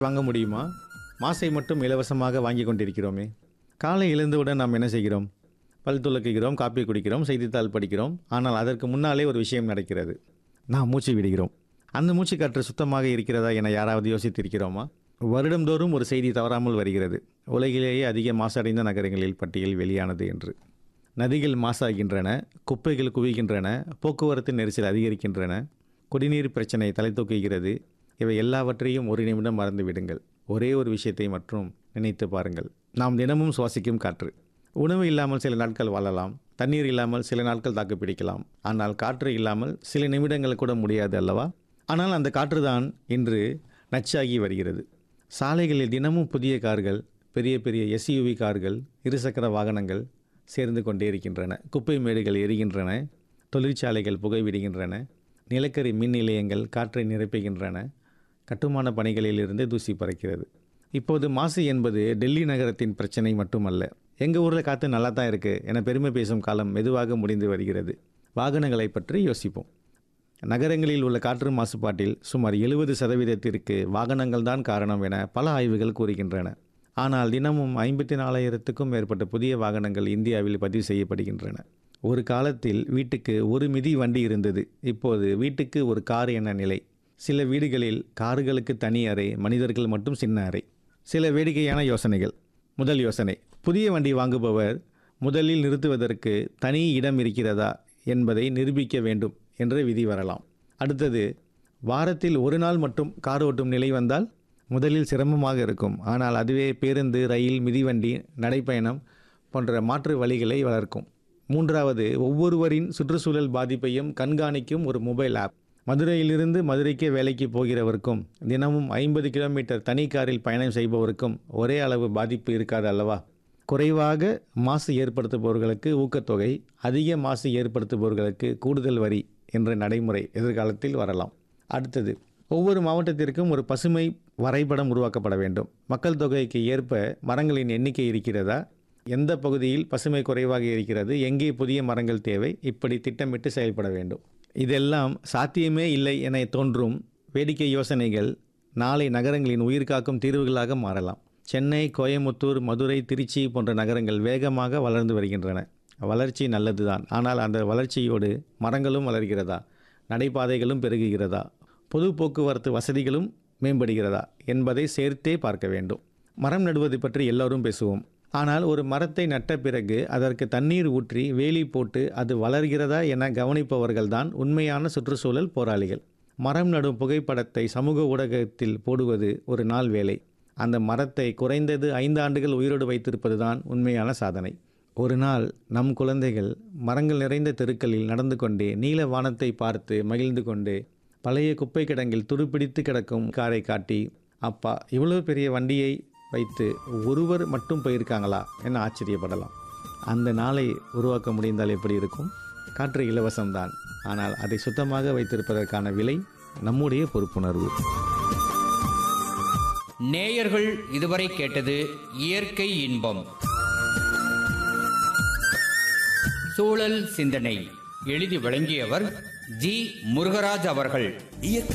வாங்க முடியுமா மாசை மட்டும் இலவசமாக வாங்கி கொண்டிருக்கிறோமே காலை எழுந்தவுடன் நாம் என்ன செய்கிறோம் பல் துலக்குகிறோம் காப்பி குடிக்கிறோம் செய்தித்தாள் படிக்கிறோம் ஆனால் அதற்கு முன்னாலே ஒரு விஷயம் நடக்கிறது நாம் மூச்சு விடுகிறோம் அந்த மூச்சு காற்று சுத்தமாக இருக்கிறதா என யாராவது யோசித்திருக்கிறோமா வருடந்தோறும் ஒரு செய்தி தவறாமல் வருகிறது உலகிலேயே அதிக மாசடைந்த நகரங்களில் பட்டியல் வெளியானது என்று நதிகள் மாசாகின்றன குப்பைகள் குவிகின்றன போக்குவரத்து நெரிசல் அதிகரிக்கின்றன குடிநீர் பிரச்சனை தலை தூக்குகிறது இவை எல்லாவற்றையும் ஒரு நிமிடம் மறந்து விடுங்கள் ஒரே ஒரு விஷயத்தை மற்றும் நினைத்து பாருங்கள் நாம் தினமும் சுவாசிக்கும் காற்று உணவு இல்லாமல் சில நாட்கள் வாழலாம் தண்ணீர் இல்லாமல் சில நாட்கள் தாக்கு பிடிக்கலாம் ஆனால் காற்று இல்லாமல் சில நிமிடங்கள் கூட முடியாது அல்லவா ஆனால் அந்த காற்றுதான் இன்று நச்சாகி வருகிறது சாலைகளில் தினமும் புதிய கார்கள் பெரிய பெரிய எஸ்யூவி கார்கள் இருசக்கர வாகனங்கள் சேர்ந்து கொண்டே இருக்கின்றன குப்பை மேடுகள் எரிகின்றன தொழிற்சாலைகள் புகைவிடுகின்றன நிலக்கரி மின் நிலையங்கள் காற்றை நிரப்புகின்றன கட்டுமான பணிகளிலிருந்து தூசி பறக்கிறது இப்போது மாசு என்பது டெல்லி நகரத்தின் பிரச்சனை மட்டுமல்ல எங்கள் ஊரில் காற்று நல்லா தான் இருக்குது என பெருமை பேசும் காலம் மெதுவாக முடிந்து வருகிறது வாகனங்களை பற்றி யோசிப்போம் நகரங்களில் உள்ள காற்று மாசுபாட்டில் சுமார் எழுபது சதவீதத்திற்கு வாகனங்கள் தான் காரணம் என பல ஆய்வுகள் கூறுகின்றன ஆனால் தினமும் ஐம்பத்தி நாலாயிரத்துக்கும் மேற்பட்ட புதிய வாகனங்கள் இந்தியாவில் பதிவு செய்யப்படுகின்றன ஒரு காலத்தில் வீட்டுக்கு ஒரு மிதி வண்டி இருந்தது இப்போது வீட்டுக்கு ஒரு கார் என நிலை சில வீடுகளில் கார்களுக்கு தனி அறை மனிதர்கள் மட்டும் சின்ன அறை சில வேடிக்கையான யோசனைகள் முதல் யோசனை புதிய வண்டி வாங்குபவர் முதலில் நிறுத்துவதற்கு தனி இடம் இருக்கிறதா என்பதை நிரூபிக்க வேண்டும் என்ற விதி வரலாம் அடுத்தது வாரத்தில் ஒரு நாள் மட்டும் கார் ஓட்டும் நிலை வந்தால் முதலில் சிரமமாக இருக்கும் ஆனால் அதுவே பேருந்து ரயில் மிதிவண்டி நடைப்பயணம் போன்ற மாற்று வழிகளை வளர்க்கும் மூன்றாவது ஒவ்வொருவரின் சுற்றுச்சூழல் பாதிப்பையும் கண்காணிக்கும் ஒரு மொபைல் ஆப் மதுரையிலிருந்து மதுரைக்கே வேலைக்கு போகிறவருக்கும் தினமும் ஐம்பது கிலோமீட்டர் தனி காரில் பயணம் செய்பவருக்கும் ஒரே அளவு பாதிப்பு இருக்காது அல்லவா குறைவாக மாசு ஏற்படுத்துபவர்களுக்கு ஊக்கத்தொகை அதிக மாசு ஏற்படுத்துபவர்களுக்கு கூடுதல் வரி என்ற நடைமுறை எதிர்காலத்தில் வரலாம் அடுத்தது ஒவ்வொரு மாவட்டத்திற்கும் ஒரு பசுமை வரைபடம் உருவாக்கப்பட வேண்டும் மக்கள் தொகைக்கு ஏற்ப மரங்களின் எண்ணிக்கை இருக்கிறதா எந்த பகுதியில் பசுமை குறைவாக இருக்கிறது எங்கே புதிய மரங்கள் தேவை இப்படி திட்டமிட்டு செயல்பட வேண்டும் இதெல்லாம் சாத்தியமே இல்லை என தோன்றும் வேடிக்கை யோசனைகள் நாளை நகரங்களின் உயிர்காக்கும் தீர்வுகளாக மாறலாம் சென்னை கோயமுத்தூர் மதுரை திருச்சி போன்ற நகரங்கள் வேகமாக வளர்ந்து வருகின்றன வளர்ச்சி நல்லதுதான் ஆனால் அந்த வளர்ச்சியோடு மரங்களும் வளர்கிறதா நடைபாதைகளும் பெருகுகிறதா பொது போக்குவரத்து வசதிகளும் மேம்படுகிறதா என்பதை சேர்த்தே பார்க்க வேண்டும் மரம் நடுவது பற்றி எல்லோரும் பேசுவோம் ஆனால் ஒரு மரத்தை நட்ட பிறகு அதற்கு தண்ணீர் ஊற்றி வேலி போட்டு அது வளர்கிறதா என கவனிப்பவர்கள்தான் உண்மையான சுற்றுச்சூழல் போராளிகள் மரம் நடும் புகைப்படத்தை சமூக ஊடகத்தில் போடுவது ஒரு நாள் வேலை அந்த மரத்தை குறைந்தது ஐந்து ஆண்டுகள் உயிரோடு வைத்திருப்பதுதான் உண்மையான சாதனை ஒரு நாள் நம் குழந்தைகள் மரங்கள் நிறைந்த தெருக்களில் நடந்து கொண்டே நீல வானத்தை பார்த்து மகிழ்ந்து கொண்டு பழைய குப்பை கிடங்கில் துருப்பிடித்து கிடக்கும் காரை காட்டி அப்பா இவ்வளவு பெரிய வண்டியை வைத்து ஒருவர் மட்டும் போயிருக்காங்களா என ஆச்சரியப்படலாம் அந்த நாளை உருவாக்க முடிந்தால் எப்படி இருக்கும் காற்று இலவசம்தான் ஆனால் அதை சுத்தமாக வைத்திருப்பதற்கான விலை நம்முடைய பொறுப்புணர்வு நேயர்கள் இதுவரை கேட்டது இயற்கை இன்பம் சூழல் சிந்தனை எழுதி வழங்கியவர் ஜி முருகராஜ் அவர்கள்